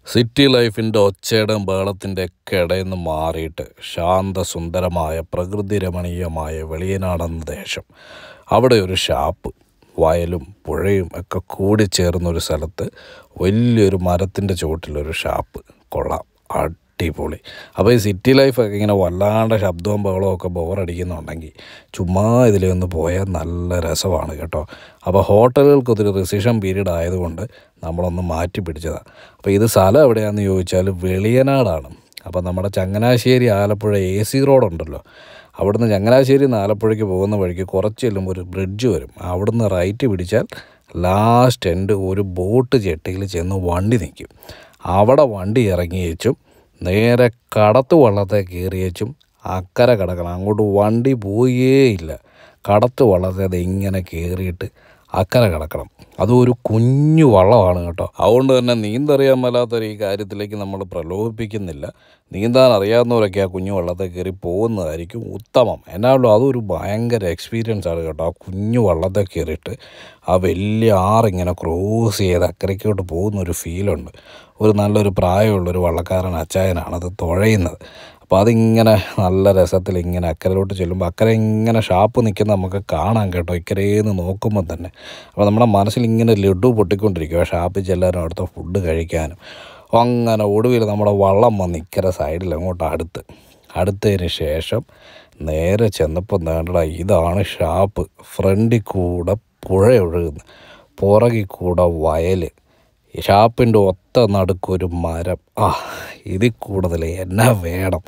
city ലൈഫിൻ്റെ ഒച്ചയുടെയും ബഹളത്തിൻ്റെ ഒക്കെ ഇടയിൽ നിന്ന് മാറിയിട്ട് ശാന്തസുന്ദരമായ പ്രകൃതി രമണീയമായ വെളിയനാടെന്ന ദേശം അവിടെ ഒരു ഷാപ്പ് വയലും പുഴയും ഒക്കെ കൂടിച്ചേർന്നൊരു സ്ഥലത്ത് വലിയൊരു മരത്തിൻ്റെ ചുവട്ടിലൊരു ഷാപ്പ് കൊള്ളാം അടിപൊളി അപ്പോൾ ഈ സിറ്റി ലൈഫൊക്കെ ഇങ്ങനെ വല്ലാണ്ട് ശബ്ദവും ബഹളവും ഒക്കെ ബോറടിക്കുന്നുണ്ടെങ്കിൽ ചുമ്മാ ഇതിലൊന്ന് പോയാൽ നല്ല രസമാണ് കേട്ടോ അപ്പോൾ ഹോട്ടലുകൾക്ക് ഒത്തിരി റിസിഷൻ പീരീഡ് ആയതുകൊണ്ട് നമ്മളൊന്ന് മാറ്റി പിടിച്ചതാണ് അപ്പോൾ ഇത് സ്ഥലം എവിടെയാണെന്ന് ചോദിച്ചാൽ വെളിയനാടാണ് അപ്പോൾ നമ്മുടെ ചങ്ങനാശ്ശേരി ആലപ്പുഴ എ സി റോഡുണ്ടല്ലോ അവിടുന്ന് ചങ്ങനാശ്ശേരി നിന്ന് ആലപ്പുഴയ്ക്ക് പോകുന്ന വഴിക്ക് കുറച്ച് ചെല്ലുമ്പോൾ ഒരു ബ്രിഡ്ജ് വരും അവിടുന്ന് റൈറ്റ് പിടിച്ചാൽ ലാസ്റ്റ് എൻഡ് ഒരു ബോട്ട് ജെട്ടിയിൽ ചെന്ന് വണ്ടി നിൽക്കും അവിടെ വണ്ടി ഇറങ്ങിയേച്ചും നേരെ കടത്ത് വള്ളത്തെ കയറിയേച്ചും അക്കരെ കിടക്കണം അങ്ങോട്ട് വണ്ടി പോയേയില്ല കടത്ത് വള്ളത്തെ അത് ഇങ്ങനെ കയറിയിട്ട് അക്കരെ കിടക്കണം അതും ഒരു കുഞ്ഞു വള്ളമാണ് കേട്ടോ അതുകൊണ്ട് തന്നെ നീന്തറിയാൻ മേലാത്തൊരു ഈ കാര്യത്തിലേക്ക് നമ്മൾ പ്രലോഭിപ്പിക്കുന്നില്ല നീന്താൻ അറിയാവുന്നവരൊക്കെ ആ കുഞ്ഞു വള്ളത്തെ കയറി പോകുന്നതായിരിക്കും ഉത്തമം എന്നാലും അതൊരു ഭയങ്കര എക്സ്പീരിയൻസ് ആണ് കേട്ടോ ആ കുഞ്ഞു വള്ളത്തെ കയറിയിട്ട് ആ വലിയ ആറിങ്ങനെ ക്രോസ് ചെയ്ത് അക്കരയ്ക്കോട്ട് പോകുന്ന ഒരു ഫീലുണ്ട് ഒരു നല്ലൊരു പ്രായമുള്ളൊരു വള്ളക്കാരൻ അച്ചായനാണ് അത് തുഴയുന്നത് അപ്പോൾ അതിങ്ങനെ നല്ല രസത്തിൽ ഇങ്ങനെ അക്കരയിലോട്ട് ചെല്ലുമ്പോൾ അക്കരെ ഇങ്ങനെ ഷാപ്പ് നിൽക്കുന്ന നമുക്ക് കാണാം കേട്ടോ ഇക്കരേന്ന് നോക്കുമ്പോൾ തന്നെ അപ്പോൾ നമ്മുടെ മനസ്സിൽ ഇങ്ങനെ ലഡു പൊട്ടിക്കൊണ്ടിരിക്കുക ഷാപ്പിൽ ചെല്ലാനും അവിടുത്തെ ഫുഡ് കഴിക്കാനും അങ്ങനെ ഒടുവിൽ നമ്മുടെ വള്ളം വന്ന് ഇക്കര സൈഡിൽ അങ്ങോട്ട് അടുത്ത് അടുത്തതിന് ശേഷം നേരെ ചെന്നപ്പോൾ നേടടാ ഇതാണ് ഷാപ്പ് ഫ്രണ്ടിൽ കൂടെ പുഴ ഒഴുകുന്നു പുറകിൽ കൂടെ വയൽ ഈ ഷാപ്പിൻ്റെ ഒത്ത നടുക്കൊരു മരം ആ ഇതിൽ കൂടുതൽ എന്നാ വേണം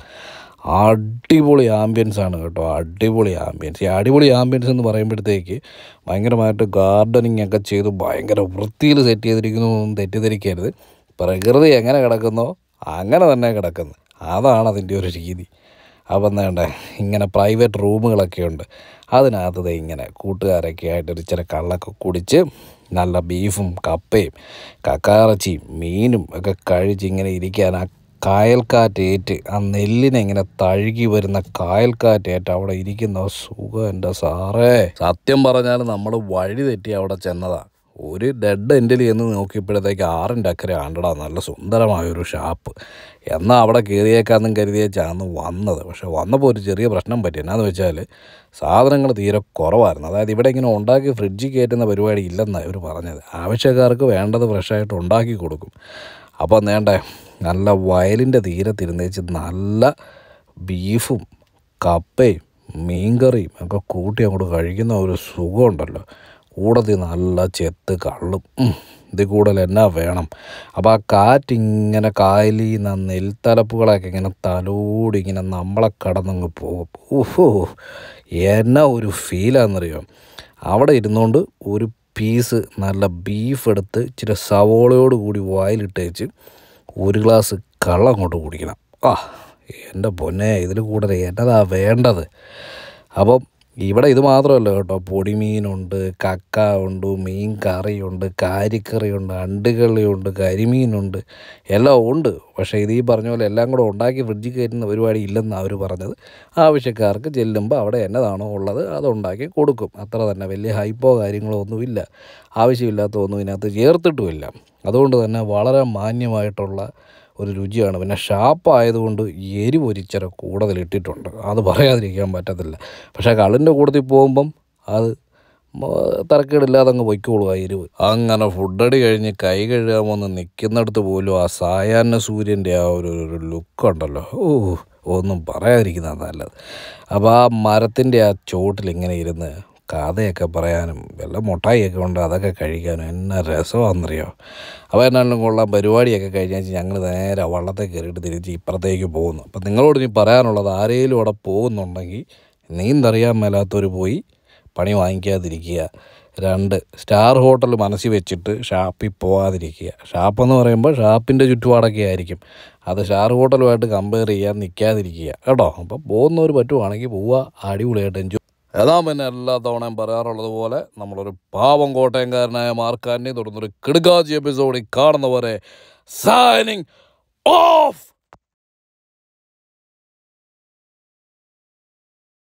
അടിപൊളി ആംബിയൻസ് ആണ് കേട്ടോ അടിപൊളി ആംബിയൻസ് ഈ അടിപൊളി ആംബിയൻസ് എന്ന് പറയുമ്പോഴത്തേക്ക് ഭയങ്കരമായിട്ട് ഗാർഡനിങ് ഒക്കെ ചെയ്ത് ഭയങ്കര വൃത്തിയിൽ സെറ്റ് ചെയ്തിരിക്കുന്നു എന്നൊന്നും തെറ്റിദ്ധരിക്കരുത് പ്രകൃതി എങ്ങനെ കിടക്കുന്നോ അങ്ങനെ തന്നെ കിടക്കുന്നു അതാണ് അതിൻ്റെ ഒരു രീതി അപ്പം വേണ്ടേ ഇങ്ങനെ പ്രൈവറ്റ് റൂമുകളൊക്കെ ഉണ്ട് അതിനകത്ത് ദേ ഇങ്ങനെ കൂട്ടുകാരൊക്കെ ആയിട്ട് ഒരു ഇച്ചിരി കള്ളൊക്കെ കുടിച്ച് നല്ല ബീഫും കപ്പയും കക്കാറച്ചിയും മീനും ഒക്കെ കഴിച്ച് ഇങ്ങനെ ഇരിക്കാൻ ആ കായൽക്കാറ്റേറ്റ് ആ നെല്ലിനെ ഇങ്ങനെ തഴുകി വരുന്ന കായൽക്കാറ്റേറ്റ് അവിടെ ഇരിക്കുന്ന സുഖം എൻ്റെ സാറേ സത്യം പറഞ്ഞാൽ നമ്മൾ വഴി തെറ്റി അവിടെ ചെന്നതാ ഒരു ഡെഡ് എൻഡിൽ ചെന്ന് നോക്കിയപ്പോഴത്തേക്ക് ആറിൻ്റെ അക്കരെ ആണ്ടടാ നല്ല സുന്ദരമായൊരു ഷാപ്പ് എന്നാൽ അവിടെ കയറിയേക്കാന്നും കരുതിയേച്ചാണ് വന്നത് പക്ഷെ വന്നപ്പോൾ ഒരു ചെറിയ പ്രശ്നം പറ്റി എന്നാന്ന് വെച്ചാൽ സാധനങ്ങൾ തീരെ കുറവായിരുന്നു അതായത് ഇവിടെ ഇങ്ങനെ ഉണ്ടാക്കി ഫ്രിഡ്ജിൽ കയറ്റുന്ന പരിപാടി ഇല്ലെന്നാണ് ഇവർ പറഞ്ഞത് ആവശ്യക്കാർക്ക് വേണ്ടത് ഫ്രഷായിട്ട് ഉണ്ടാക്കി കൊടുക്കും അപ്പോൾ നേണ്ടേ നല്ല വയലിൻ്റെ തീരത്തിരുന്നേച്ച് നല്ല ബീഫും കപ്പയും മീൻകറിയും ഒക്കെ കൂട്ടി അങ്ങോട്ട് കഴിക്കുന്ന ഒരു സുഖമുണ്ടല്ലോ കൂടത്തിൽ നല്ല ചെത്ത് കള്ളും ഉം, ഇതിൽ കൂടുതൽ എന്നാ വേണം അപ്പോൾ ആ കാറ്റിങ്ങനെ കായലിൽ നിന്ന് നെൽത്തലപ്പുകളൊക്കെ ഇങ്ങനെ തലോടി ഇങ്ങനെ നമ്മളെ കടന്നങ്ങ് പോകും ഊഹോ എന്നാ ഒരു ഫീലാണെന്നറിയോ അവിടെ ഇരുന്നുകൊണ്ട് ഒരു പീസ് നല്ല ബീഫ് എടുത്ത് ഇച്ചിരി സവോളയോട് കൂടി വായിലിട്ടേച്ച് ഒരു ഗ്ലാസ് കള്ളം അങ്ങോട്ട് കുടിക്കണം ആ എൻ്റെ പൊന്നെ ഇതിൽ കൂടുതൽ എന്നതാ വേണ്ടത് അപ്പം ഇവിടെ ഇത് മാത്രമല്ല കേട്ടോ പൊടിമീനുണ്ട് കക്ക ഉണ്ട് മീൻ കറിയുണ്ട് കാരിക്കറിയുണ്ട് അണ്ടുകളിയുണ്ട് കരിമീനുണ്ട് എല്ലാം ഉണ്ട് പക്ഷേ ഇത് ഈ പറഞ്ഞ പോലെ എല്ലാം കൂടെ ഉണ്ടാക്കി ഫ്രിഡ്ജിൽ കയറ്റുന്ന പരിപാടി ഇല്ലെന്നാണ് അവർ പറഞ്ഞത് ആവശ്യക്കാർക്ക് ചെല്ലുമ്പോൾ അവിടെ എന്നതാണോ ഉള്ളത് അത് ഉണ്ടാക്കി കൊടുക്കും അത്ര തന്നെ വലിയ ഹൈപ്പോ കാര്യങ്ങളോ ഒന്നുമില്ല ആവശ്യമില്ലാത്ത ഒന്നും ഇതിനകത്ത് ചേർത്തിട്ടുമില്ല അതുകൊണ്ട് തന്നെ വളരെ മാന്യമായിട്ടുള്ള ഒരു രുചിയാണ് പിന്നെ ഷാപ്പായതുകൊണ്ട് എരിവ് ഒരിച്ചിരി കൂടുതൽ ഇട്ടിട്ടുണ്ട് അത് പറയാതിരിക്കാൻ പറ്റത്തില്ല പക്ഷേ കള്ളിൻ്റെ കൂട്ടത്തിൽ പോകുമ്പം അത് മ- തരക്കേടില്ലാതെ അങ്ങ് പൊയ്ക്കോളൂ ആ എരിവ് അങ്ങനെ ഫുഡടി കഴിഞ്ഞ് കൈ കഴുകാമെന്ന് നിൽക്കുന്നിടത്ത് പോലും ആ സായാഹ്ന സൂര്യൻ്റെ ആ ഒരു ഒരു ലുക്ക് ഉണ്ടല്ലോ ഓ ഒന്നും പറയാതിരിക്കുന്നതാണ് നല്ലത് അപ്പോൾ ആ മരത്തിൻ്റെ ആ ചോട്ടിൽ ഇങ്ങനെ ഇരുന്ന് കഥയൊക്കെ പറയാനും വല്ല മുട്ടായിയൊക്കെ ഉണ്ട് അതൊക്കെ കഴിക്കാനും എന്നാ രസമാണെന്നറിയോ അപ്പോൾ എന്നാലും കൊള്ളാം പരിപാടിയൊക്കെ കഴിഞ്ഞാൽ ഞങ്ങൾ നേരെ വള്ളത്തെ കയറിയിട്ട് തിരിച്ച് ഇപ്പുറത്തേക്ക് പോകുന്നു അപ്പം നിങ്ങളോട് ഇനി പറയാനുള്ളത് ആരെങ്കിലും അവിടെ പോകുന്നുണ്ടെങ്കിൽ നീന്തറിയാൻ മേലാത്തവർ പോയി പണി വാങ്ങിക്കാതിരിക്കുക രണ്ട് സ്റ്റാർ ഹോട്ടൽ മനസ്സിൽ വെച്ചിട്ട് ഷാപ്പിൽ പോകാതിരിക്കുക ഷാപ്പെന്ന് പറയുമ്പോൾ ഷാപ്പിൻ്റെ ചുറ്റുപാടൊക്കെ ആയിരിക്കും അത് സ്റ്റാർ ഹോട്ടലുമായിട്ട് കമ്പയർ ചെയ്യാൻ നിൽക്കാതിരിക്കുക കേട്ടോ അപ്പം പോകുന്നവർ പറ്റുവാണെങ്കിൽ പോവുക അടിപൊളിയായിട്ട് എൻജോയ് ഏതാ പിന്നെ എല്ലാ തവണയും പറയാറുള്ളത് പോലെ നമ്മളൊരു പാവം കോട്ടയംകാരനായ മാർക്കാനെ തുടർന്നൊരു കിടുകാജി എപ്പിസോഡിൽ കാണുന്നവരെ സൈനിങ് ഓഫ്